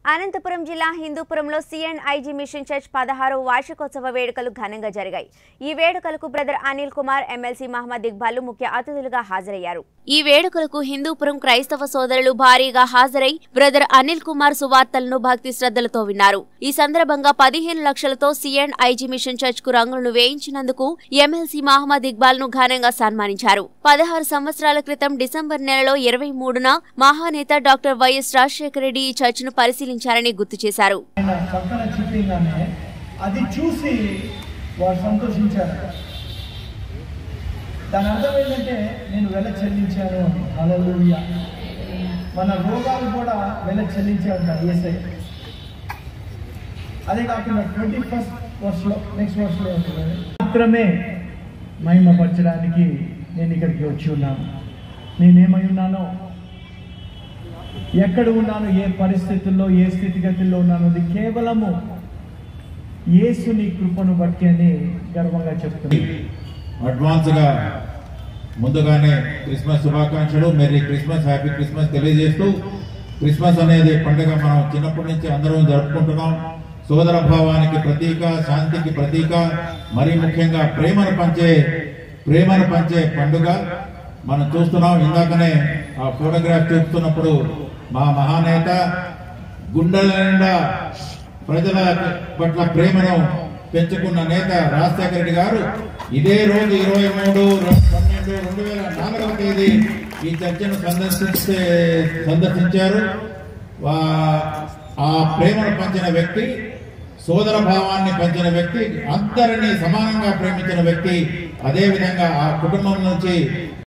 అనంతపురం జిల్లా హిందూపురంలో సిఎండ్ ఐజీ మిషన్ చర్చ్ పదహారు వార్షికోత్సవ వేడుకలు ఘనంగా జరిగాయి ఈ వేడుకలకు బ్రదర్ అనిల్ కుమార్ ఎమ్మెల్సీ మహమ్మద్ ఇక్బాల్ ముఖ్య అతిథులుగా హాజరయ్యారు ఈ వేడుకలకు హిందూపురం క్రైస్తవ సోదరులు భారీగా హాజరై బ్రదర్ అనిల్ కుమార్ సువార్తలను భక్తి శ్రద్ధలతో విన్నారు ఈ సందర్భంగా పదిహేను లక్షలతో సిఎండ్ ఐజీ మిషన్ చర్చ్ కు రంగులను వేయించినందుకు ఎమ్మెల్సీ మహమ్మద్ ఇక్బాల్ ను ఘనంగా సన్మానించారు పదహారు సంవత్సరాల క్రితం డిసెంబర్ నెలలో ఇరవై మూడున మహానేత డాక్టర్ వైఎస్ రాజశేఖర రెడ్డి ఈ చర్చ్ ను పరిశీలించారని గుర్తు చేశారు ఆయన పక్కన చిప్పింగానే అది చూసి వారు సంతోషించారు దాని అర్థం ఏంటంటే నేను వెల చెల్లించాను అని హల్లెలూయా మన రోగాలు కూడా వెల చెల్లించాడు ఏసై అదే కాకుండా ట్వంటీ ఫస్ట్ వర్ష్లో నెక్స్ట్ వర్ష్లో ఉంటుంది మాత్రమే మహిమపరచడానికి నేను ఇక్కడికి వచ్చి ఉన్నాను నేనేమై ఉన్నానో ఎక్కడ ఉన్నాను ఏ పరిస్థితుల్లో ఏ స్థితిగతుల్లో ఉన్నాను అది కేవలము యేసుని కృపను బట్టి అని గర్వంగా చెప్తున్నాను అడ్వాన్స్ గా ముందుగానే క్రిస్మస్ శుభాకాంక్షలు మెరీ క్రిస్మస్ హ్యాపీ క్రిస్మస్ తెలియజేస్తూ క్రిస్మస్ అనేది పండుగ మనం చిన్నప్పటి నుంచి అందరం జరుపుకుంటున్నాం సోదర భావానికి ప్రతీక శాంతికి ప్రతీక మరీ ముఖ్యంగా ప్రేమను పంచే ప్రేమను పంచే పండుగ మనం చూస్తున్నాం ఇందాకనే ఆ ఫోటోగ్రాఫ్ చూస్తున్నప్పుడు మా మహానేత గుండెల నిండా ప్రజల పట్ల ప్రేమను పెంచుకున్న నేత రాజశేఖర రెడ్డి గారు ఇదే రోజు ఇరవై మూడు పన్నెండు రెండు వేల నాలుగవ తేదీ ఈ చర్చను సందర్శిస్తే సందర్శించారు వా- ఆ ప్రేమను పంచిన వ్యక్తి సోదర భావాన్ని పంచిన వ్యక్తి అందరినీ సమానంగా ప్రేమించిన వ్యక్తి అదే విధంగా ఆ కుటుంబం నుంచి